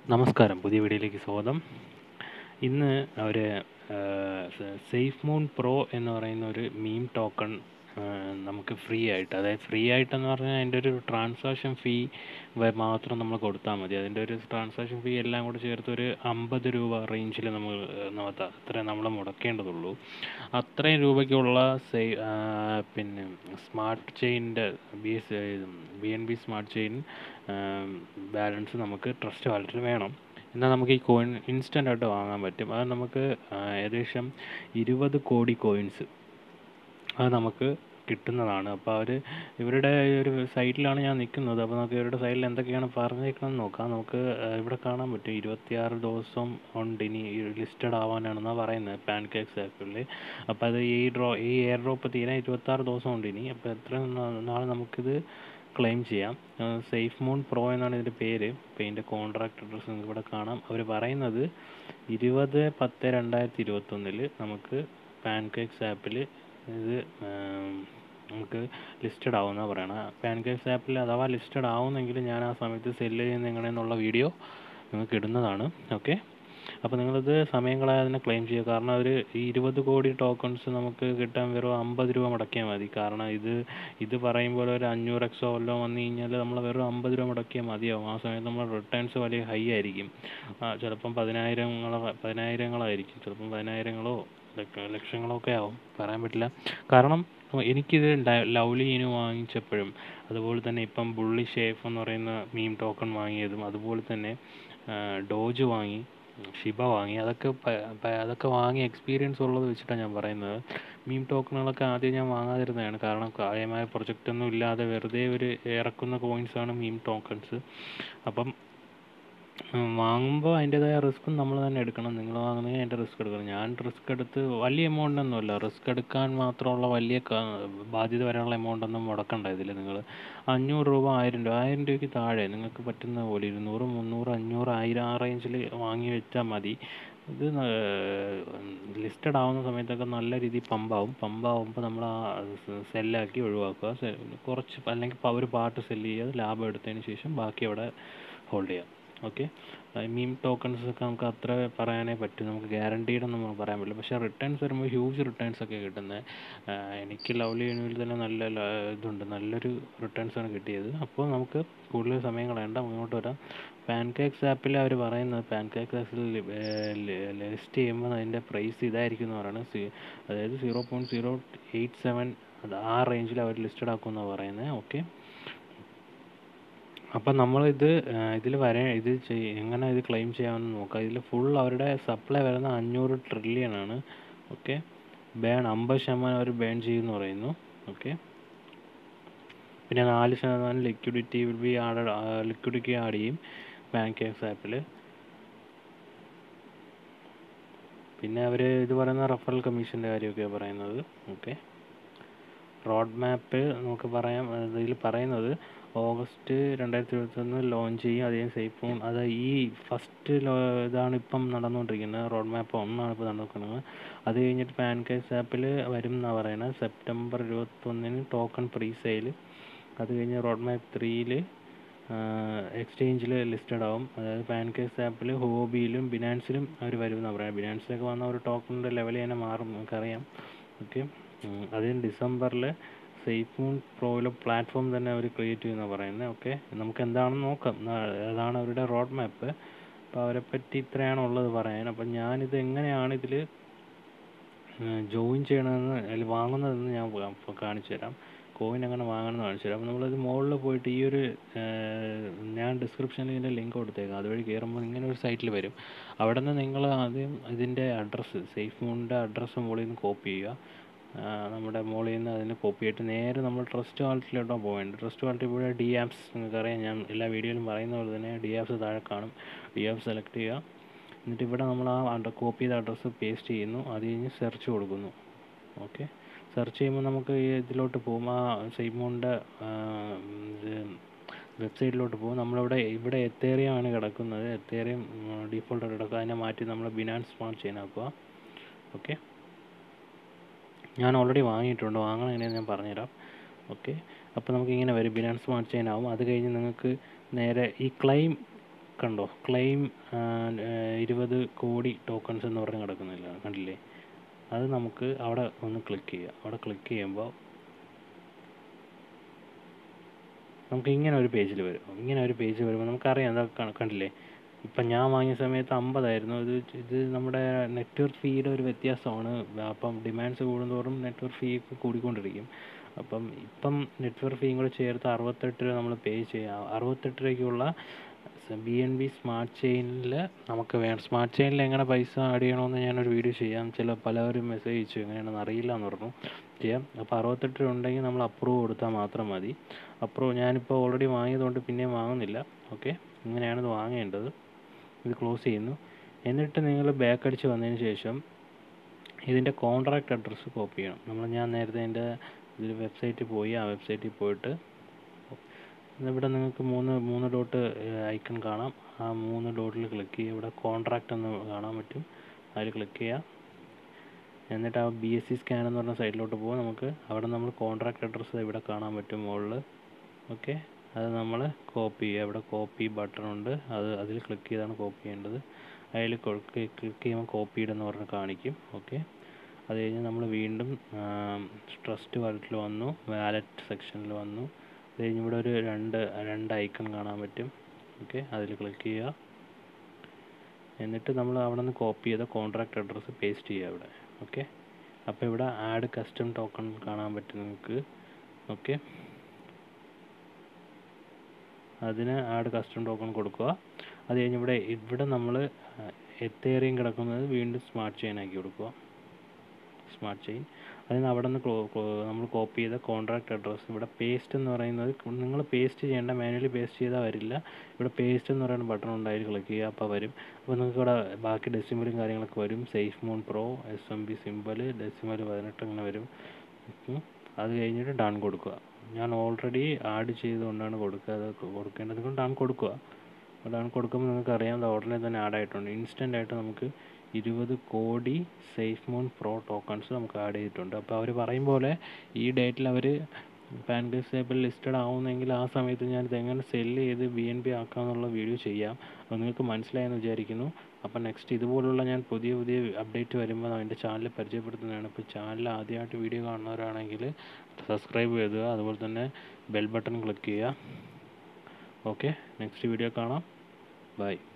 നമസ്കാരം പുതിയ വീഡിയോയിലേക്ക് സ്വാഗതം ഇന്ന് ഒരു സേഫ് മൂൺ പ്രോ എന്ന് പറയുന്ന ഒരു മീം ടോക്കൺ നമുക്ക് ഫ്രീ ആയിട്ട് അതായത് ഫ്രീ ആയിട്ടെന്ന് പറഞ്ഞാൽ അതിൻ്റെ ഒരു ട്രാൻസാക്ഷൻ ഫീ മാത്രം നമ്മൾ കൊടുത്താൽ മതി അതിൻ്റെ ഒരു ട്രാൻസാക്ഷൻ ഫീ എല്ലാം കൂടെ ചേർത്ത് ഒരു അമ്പത് രൂപ റേഞ്ചിൽ നമ്മൾ നടത്താം അത്രയും നമ്മൾ മുടക്കേണ്ടതുള്ളൂ അത്രയും രൂപയ്ക്കുള്ള സേ പിന്നെ സ്മാർട്ട് ചെയിൻ്റെ B S B N B smart chain balance നമുക്ക് ട്രസ്റ്റ് വാലറ്റിൽ വേണം എന്നാൽ നമുക്ക് ഈ കോയിൻ ഇൻസ്റ്റൻ്റ് ആയിട്ട് വാങ്ങാൻ പറ്റും അത് നമുക്ക് ഏകദേശം ഇരുപത് കോടി കോയിൻസ് അത് നമുക്ക് കിട്ടുന്നതാണ് അപ്പോൾ അവർ ഇവരുടെ ഒരു സൈറ്റിലാണ് ഞാൻ നിൽക്കുന്നത് അപ്പോൾ നമുക്ക് ഇവരുടെ സൈറ്റിൽ എന്തൊക്കെയാണ് പറഞ്ഞേക്കണമെന്ന് നോക്കാം നമുക്ക് ഇവിടെ കാണാൻ പറ്റും ഇരുപത്തിയാറ് ദിവസം ഉണ്ട് ഇനി ലിസ്റ്റഡ് ആവാനാണെന്നാണ് പറയുന്നത് പാൻ കേക്ക്സ് ആപ്പിൽ അപ്പോൾ അത് ഈ ഡ്രോ ഈ എയർ ഡ്രോപ്പ് തീരാൻ ഇരുപത്താറ് ദിവസം ഉണ്ട് ഇനി അപ്പോൾ എത്ര നാൾ നമുക്കിത് ക്ലെയിം ചെയ്യാം സേഫ് മൂൺ പ്രോ എന്നാണ് ഇതിൻ്റെ പേര് അപ്പോൾ ഇതിൻ്റെ കോൺട്രാക്ട് അഡ്രസ്സ് നിങ്ങൾക്ക് ഇവിടെ കാണാം അവർ പറയുന്നത് ഇരുപത് പത്ത് രണ്ടായിരത്തി ഇരുപത്തൊന്നിൽ നമുക്ക് പാൻ കേക്ക്സ് ആപ്പിൽ ഇത് നമുക്ക് ലിസ്റ്റഡ് ആവുമെന്നാണ് പറയണത് പാൻ കേക്ക്സ് ആപ്പിൽ അഥവാ ലിസ്റ്റഡ് ആവുന്നെങ്കിൽ ഞാൻ ആ സമയത്ത് സെല്ല് ചെയ്യുന്ന എങ്ങനെയെന്നുള്ള വീഡിയോ നിങ്ങൾക്ക് ഇടുന്നതാണ് ഓക്കെ അപ്പോൾ നിങ്ങളിത് സമയം കളയാതെ തന്നെ ക്ലെയിം ചെയ്യുക കാരണം അവർ ഈ ഇരുപത് കോടി ടോക്കൺസ് നമുക്ക് കിട്ടാൻ വെറും അമ്പത് രൂപ മുടക്കിയാൽ മതി കാരണം ഇത് ഇത് പറയുമ്പോൾ ഒരു അഞ്ഞൂറ് എക്സോ വല്ലതും വന്നു കഴിഞ്ഞാൽ നമ്മൾ വെറും അമ്പത് രൂപ മുടക്കിയാൽ മതിയാവും ആ സമയത്ത് നമ്മൾ റിട്ടേൺസ് വലിയ ഹൈ ആയിരിക്കും ചിലപ്പം പതിനായിരങ്ങളോ പതിനായിരങ്ങളായിരിക്കും ചിലപ്പം പതിനായിരങ്ങളോ ലക്ഷങ്ങളോ ഒക്കെ ആവും പറയാൻ പറ്റില്ല കാരണം എനിക്കിത് ലവ്ലി ഇന് വാങ്ങിച്ചപ്പോഴും അതുപോലെ തന്നെ ഇപ്പം ബുള്ളി ഷേഫ് എന്ന് പറയുന്ന മീം ടോക്കൺ വാങ്ങിയതും അതുപോലെ തന്നെ ഡോജ് വാങ്ങി ഷിബ വാങ്ങി അതൊക്കെ അതൊക്കെ വാങ്ങി എക്സ്പീരിയൻസ് ഉള്ളത് വെച്ചിട്ടാണ് ഞാൻ പറയുന്നത് മീം ടോക്കണുകളൊക്കെ ആദ്യം ഞാൻ വാങ്ങാതിരുന്നതാണ് കാരണം കാര്യമായ പ്രൊജക്റ്റൊന്നും ഇല്ലാതെ വെറുതെ ഒരു ഇറക്കുന്ന കോയിൻസാണ് മീം ടോക്കൺസ് അപ്പം വാങ്ങുമ്പോൾ അതിൻ്റെതായ റിസ്ക്കും നമ്മൾ തന്നെ എടുക്കണം നിങ്ങൾ വാങ്ങുന്നെങ്കിൽ അതിൻ്റെ റിസ്ക് എടുക്കണം ഞാൻ റിസ്ക് എടുത്ത് വലിയ എമൗണ്ട് ഒന്നുമല്ല റിസ്ക് എടുക്കാൻ മാത്രമുള്ള വലിയ ബാധ്യത വരാനുള്ള എമൗണ്ട് ഒന്നും മുടക്കണ്ട ഇതിൽ നിങ്ങൾ അഞ്ഞൂറ് രൂപ ആയിരം രൂപ ആയിരം രൂപയ്ക്ക് താഴെ നിങ്ങൾക്ക് പറ്റുന്ന പോലെ ഇരുന്നൂറ് മുന്നൂറ് അഞ്ഞൂറ് ആയിരം ആ റേഞ്ചിൽ വാങ്ങി വെച്ചാൽ മതി ഇത് ലിസ്റ്റഡ് ആവുന്ന സമയത്തൊക്കെ നല്ല രീതിയിൽ പമ്പാവും പമ്പാവുമ്പോൾ നമ്മൾ ആ സെല്ലാക്കി ഒഴിവാക്കുക കുറച്ച് അല്ലെങ്കിൽ ഒരു പാർട്ട് സെല്ല് ചെയ്യുക ലാഭം എടുത്തതിന് ശേഷം ബാക്കി അവിടെ ഹോൾഡ് ചെയ്യുക ഓക്കെ മീം ടോക്കൺസ് ഒക്കെ നമുക്ക് അത്ര പറയാനേ പറ്റും നമുക്ക് ഗ്യാരണ്ടീഡ് ഒന്നും നമുക്ക് പറയാൻ പറ്റില്ല പക്ഷേ റിട്ടേൺസ് വരുമ്പോൾ ഹ്യൂജ് റിട്ടേൺസ് ഒക്കെ കിട്ടുന്നത് എനിക്ക് ലവ്ലി യൂണിയിൽ തന്നെ നല്ല ഇതുണ്ട് നല്ലൊരു റിട്ടേൺസ് ആണ് കിട്ടിയത് അപ്പോൾ നമുക്ക് കൂടുതൽ സമയം കളയണ്ട മുന്നോട്ട് വരാം പാൻ കേക്ക്സ് ആപ്പിൽ അവർ പറയുന്നത് പാൻ കേക്ക്സ് ആപ്പിൽ ലിസ്റ്റ് ചെയ്യുമ്പോൾ അതിൻ്റെ പ്രൈസ് ഇതായിരിക്കും എന്ന് പറയുന്നത് അതായത് zero point zero eight seven അത് ആ റേഞ്ചിൽ അവർ ലിസ്റ്റഡ് ആക്കുമെന്നാണ് പറയുന്നത് ഓക്കെ അപ്പം നമ്മളിത് ഇതിൽ വരെ ഇത് എങ്ങനെ ഇത് ക്ലെയിം ചെയ്യാമെന്ന് നോക്കാം ഇതിൽ ഫുൾ അവരുടെ സപ്ലൈ വരുന്ന അഞ്ഞൂറ് ട്രില്യൺ ആണ് ഓക്കെ ബേൺ അമ്പത് ശതമാനം അവർ ബേൺ ചെയ്യുമെന്ന് പറയുന്നു ഓക്കെ പിന്നെ നാല് ശതമാനം liquidity will be add liquidity add ചെയ്യും ബാങ്ക് കേക്സ് ആപ്പിൽ പിന്നെ അവർ ഇത് പറയുന്ന റഫറൽ കമ്മീഷൻ്റെ കാര്യമൊക്കെയാണ് പറയുന്നത് ഓക്കെ റോഡ് മാപ്പ് നമുക്ക് പറയാം ഇതിൽ പറയുന്നത് ഓഗസ്റ്റ് രണ്ടായിരത്തി ഇരുപത്തൊന്ന് ലോഞ്ച് ചെയ്യും അതേ സേഫ് ഫോൺ അത് ഈ ഫസ്റ്റ് ഇതാണ് ഇപ്പം നടന്നുകൊണ്ടിരിക്കുന്നത് റോഡ് മാപ്പ് ഒന്നാണ് ഇപ്പോൾ നടക്കുന്നത് അത് കഴിഞ്ഞിട്ട് പാൻ കേസ് ആപ്പിൽ വരും എന്നാണ് പറയുന്നത് സെപ്റ്റംബർ ഇരുപത്തൊന്നിന് ടോക്കൺ പ്രീ സെയിൽ അത് കഴിഞ്ഞ് റോഡ് മാപ്പ് ത്രീയിൽ എക്സ്ചേഞ്ചിൽ ലിസ്റ്റഡ് ആവും അതായത് പാൻ കേസ് ആപ്പിൽ ഹോബിയിലും ബിനാൻസിലും അവർ വരും എന്നാണ് പറയുന്നത് ബിനാൻസിലൊക്കെ വന്ന ഒരു ടോക്കണിൻ്റെ ലെവൽ തന്നെ മാറും നമുക്കറിയാം ഓക്കെ അതിന് ഡിസംബറിൽ സേഫ് മൂൺ പ്രോയിലെ പ്ലാറ്റ്ഫോം തന്നെ അവർ ക്രിയേറ്റ് ചെയ്യുമെന്നാണ് പറയുന്നത് ഓക്കെ നമുക്ക് എന്താണെന്ന് നോക്കാം അതാണ് അവരുടെ റോഡ് മാപ്പ് അപ്പോൾ അവരെ പറ്റി ഇത്രയാണ് ഉള്ളത് പറയാൻ അപ്പം ഞാനിത് എങ്ങനെയാണ് ഇതിൽ ജോയിൻ ചെയ്യണമെന്ന് അതിൽ വാങ്ങുന്നതെന്ന് ഞാൻ കാണിച്ചു തരാം കോയിൻ എങ്ങനെ വാങ്ങണമെന്ന് കാണിച്ചു തരാം അപ്പോൾ നമ്മളത് മുകളിൽ പോയിട്ട് ഈ ഒരു ഞാൻ ഡിസ്ക്രിപ്ഷനിൽ ഇതിൻ്റെ ലിങ്ക് കൊടുത്തേക്കാം അതുവഴി കയറുമ്പോൾ ഇങ്ങനെ ഒരു സൈറ്റിൽ വരും അവിടെ നിന്ന് നിങ്ങൾ ആദ്യം ഇതിൻ്റെ അഡ്രസ്സ് സേഫ് മൂണിൻ്റെ അഡ്രസ്സ് മുകളിൽ നിന്ന് കോപ്പി ചെയ്യുക നമ്മുടെ മുകളിൽ നിന്ന് അതിന് കോപ്പി ചെയ്തിട്ട് നേരെ നമ്മൾ ട്രസ്റ്റ് വാലറ്റിലോട്ടാണ് പോകേണ്ടത് ട്രസ്റ്റ് വാലറ്റിൽ ഇവിടെ ഡി ആപ്സ് നിങ്ങൾക്കറിയാം ഞാൻ എല്ലാ വീഡിയോയിലും പറയുന്ന പോലെ തന്നെ ഡി ആപ്സ് താഴെ കാണും ഡി ആപ്പ് സെലക്ട് ചെയ്യുക എന്നിട്ട് ഇവിടെ നമ്മൾ ആ അഡ്ര കോപ്പി ചെയ്ത അഡ്രസ്സ് പേസ്റ്റ് ചെയ്യുന്നു അത് കഴിഞ്ഞ് സെർച്ച് കൊടുക്കുന്നു ഓക്കെ സെർച്ച് ചെയ്യുമ്പോൾ നമുക്ക് ഈ ഇതിലോട്ട് പോകും ആ സൈമോണിൻ്റെ വെബ്സൈറ്റിലോട്ട് പോകും നമ്മളിവിടെ ഇവിടെ എത്തേറിയം ആണ് കിടക്കുന്നത് എത്തേറിയം ഡീഫോൾട്ട് കിടക്കുക അതിനെ മാറ്റി നമ്മൾ ബിനാൻസ് സ്മാർട്ട് ചെയിൻ ആക്കുക ഓക്കെ ഞാൻ ഓൾറെഡി വാങ്ങിയിട്ടുണ്ട് വാങ്ങണം എങ്ങനെയാണെന്ന് ഞാൻ പറഞ്ഞുതരാം ഓക്കെ അപ്പോൾ നമുക്ക് ഇങ്ങനെ വരും ബിനാൻസ് സ്മാർട്ട് ചെയിൻ ആവും അത് കഴിഞ്ഞ് നിങ്ങൾക്ക് നേരെ ഈ ക്ലെയിം കണ്ടോ ക്ലെയിം ഇരുപത് കോടി ടോക്കൺസ് എന്ന് പറഞ്ഞ് കിടക്കുന്നില്ല കണ്ടില്ലേ അത് നമുക്ക് അവിടെ ഒന്ന് ക്ലിക്ക് ചെയ്യുക അവിടെ ക്ലിക്ക് ചെയ്യുമ്പോൾ നമുക്ക് ഇങ്ങനെ ഒരു പേജിൽ വരും ഇങ്ങനെ ഒരു പേജ് വരുമ്പോൾ നമുക്കറിയാം എന്താ ക- കണ്ടില്ലേ ഇപ്പം ഞാൻ വാങ്ങിയ സമയത്ത് അമ്പതായിരുന്നു ഇത് ഇത് നമ്മുടെ നെറ്റ്വർക്ക് ഫീയുടെ ഒരു വ്യത്യാസമാണ് അപ്പം ഡിമാൻഡ്സ് കൂടുന്തോറും നെറ്റ്വർക്ക് ഫീ കൂടിക്കൊണ്ടിരിക്കും അപ്പം ഇപ്പം നെറ്റ്വർക്ക് ഫീയും കൂടെ ചേർത്ത് അറുപത്തെട്ട് രൂപ നമ്മൾ പേ ചെയ്യാം അറുപത്തെട്ട് രൂപയ്ക്കുള്ള ബി എൻ ബി സ്മാർട്ട് ചെയിനിൽ നമുക്ക് വേണം സ്മാർട്ട് ചെയിനിൽ എങ്ങനെ പൈസ ആഡ് ചെയ്യണമെന്ന് ഞാനൊരു വീഡിയോ ചെയ്യാം ചില പലവരും മെസ്സേജ് അയച്ചു എങ്ങനെയാണെന്ന് അറിയില്ല എന്ന് പറഞ്ഞു ചെയ്യാം അപ്പോൾ അറുപത്തെട്ട് രൂപ ഉണ്ടെങ്കിൽ നമ്മൾ അപ്രൂവ് കൊടുത്താൽ മാത്രം മതി അപ്രൂവ് ഞാനിപ്പോൾ ഓൾറെഡി വാങ്ങിയതുകൊണ്ട് പിന്നെയും വാങ്ങുന്നില്ല ഓക്കെ ഇങ്ങനെയാണ് ഇത് വാങ്ങേണ്ടത് ഇത് ക്ലോസ് ചെയ്യുന്നു എന്നിട്ട് നിങ്ങൾ ബാക്ക് അടിച്ച് വന്നതിന് ശേഷം ഇതിൻ്റെ കോൺട്രാക്റ്റ് അഡ്രസ്സ് കോപ്പി ചെയ്യണം നമ്മൾ ഞാൻ നേരത്തെ എൻ്റെ ഇതിൽ വെബ്സൈറ്റിൽ പോയി ആ വെബ്സൈറ്റിൽ പോയിട്ട് ഇവിടെ നിങ്ങൾക്ക് മൂന്ന് മൂന്ന് ഡോട്ട് ഐക്കൺ കാണാം ആ മൂന്ന് ഡോട്ടിൽ ക്ലിക്ക് ചെയ്യുക ഇവിടെ കോൺട്രാക്റ്റ് എന്ന് കാണാൻ പറ്റും അതിൽ ക്ലിക്ക് ചെയ്യുക എന്നിട്ട് ആ ബി എസ് സി സ്കാൻ എന്ന് പറഞ്ഞ സൈഡിലോട്ട് പോകും നമുക്ക് അവിടെ നമ്മൾ കോൺട്രാക്റ്റ് അഡ്രസ്സ് ഇവിടെ കാണാൻ പറ്റും മുകളിൽ ഓക്കെ അത് നമ്മൾ കോപ്പി ചെയ്യുക ഇവിടെ കോപ്പി ബട്ടൺ ഉണ്ട് അത് അതിൽ ക്ലിക്ക് ചെയ്താണ് കോപ്പി ചെയ്യേണ്ടത് അതിൽ ക്ലിക്ക് ചെയ്യുമ്പോൾ കോപ്പീഡ് എന്ന് പറഞ്ഞ് കാണിക്കും ഓക്കെ അത് കഴിഞ്ഞ് നമ്മൾ വീണ്ടും ട്രസ്റ്റ് വാലറ്റിൽ വന്നു വാലറ്റ് സെക്ഷനിൽ വന്നു അത് കഴിഞ്ഞ് ഇവിടെ ഒരു രണ്ട് രണ്ട് ഐക്കൺ കാണാൻ പറ്റും ഓക്കെ അതിൽ ക്ലിക്ക് ചെയ്യുക എന്നിട്ട് നമ്മൾ അവിടെ നിന്ന് കോപ്പി ചെയ്ത കോൺട്രാക്റ്റ് അഡ്രസ്സ് പേസ്റ്റ് ചെയ്യുക ഇവിടെ ഓക്കെ അപ്പോൾ ഇവിടെ ആഡ് കസ്റ്റം ടോക്കൺ കാണാൻ പറ്റും നിങ്ങൾക്ക് ഓക്കെ അതിന് ആഡ് കസ്റ്റം ടോക്കൺ കൊടുക്കുക അത് കഴിഞ്ഞ് ഇവിടെ ഇവിടെ നമ്മൾ എത്തേറിയം കിടക്കുന്നത് വീണ്ടും സ്മാർട്ട് ചെയിൻ ആക്കി കൊടുക്കുക സ്മാർട്ട് ചെയിൻ അതിന് അവിടെ നിന്ന് നമ്മൾ കോപ്പി ചെയ്ത കോൺട്രാക്റ്റ് അഡ്രസ്സ് ഇവിടെ പേസ്റ്റ് എന്ന് പറയുന്നത് നിങ്ങൾ പേസ്റ്റ് ചെയ്യേണ്ട മാനുവലി പേസ്റ്റ് ചെയ്താൽ വരില്ല ഇവിടെ പേസ്റ്റ് എന്ന് പറയുന്ന ബട്ടൺ ഉണ്ട് അതിൽ ക്ലിക്ക് ചെയ്യുക അപ്പോൾ വരും അപ്പോൾ നിങ്ങൾക്ക് ഇവിടെ ബാക്കി ഡെസിമലും കാര്യങ്ങളൊക്കെ വരും safe moon pro S M B simple decimal പതിനെട്ട് അങ്ങനെ വരും ഉം. അത് കഴിഞ്ഞിട്ട് ഡൺ കൊടുക്കുക ഞാൻ ഓൾറെഡി ആഡ് ചെയ്തുകൊണ്ടാണ് കൊടുക്കുക അത് കൊടുക്കേണ്ടത് കൊണ്ട് ഡൺ കൊടുക്കുക ഡൺ കൊടുക്കുമ്പോൾ നിങ്ങൾക്ക് അറിയാം അത് ഉടനെ തന്നെ ആഡ് ആയിട്ടുണ്ട് ഇൻസ്റ്റൻ്റ് ആയിട്ട് നമുക്ക് ഇരുപത് crore safe moon pro tokens നമുക്ക് ആഡ് ചെയ്തിട്ടുണ്ട് അപ്പോൾ അവർ പറയും പോലെ ഈ ഡേറ്റിൽ അവർ പാൻ കേസേബിൾ ലിസ്റ്റഡ് ആവുന്നെങ്കിൽ ആ സമയത്ത് ഞാൻ ഇത് എങ്ങനെ സെല്ല് ചെയ്ത് ബി എൻ ബി ആക്കാമെന്നുള്ള വീഡിയോ ചെയ്യാം അപ്പോൾ നിങ്ങൾക്ക് മനസ്സിലായെന്ന് വിചാരിക്കുന്നു അപ്പോൾ നെക്സ്റ്റ് ഇതുപോലുള്ള ഞാൻ പുതിയ പുതിയ അപ്ഡേറ്റ് വരുമ്പോൾ എൻ്റെ ചാനൽ പരിചയപ്പെടുത്തുന്നതാണ് ഇപ്പോൾ ചാനൽ ആദ്യമായിട്ട് വീഡിയോ കാണുന്നവരാണെങ്കിൽ സബ്സ്ക്രൈബ് ചെയ്യുക അതുപോലെ തന്നെ ബെൽ ബട്ടൺ ക്ലിക്ക് ചെയ്യുക ഓക്കെ നെക്സ്റ്റ് വീഡിയോ കാണാം ബൈ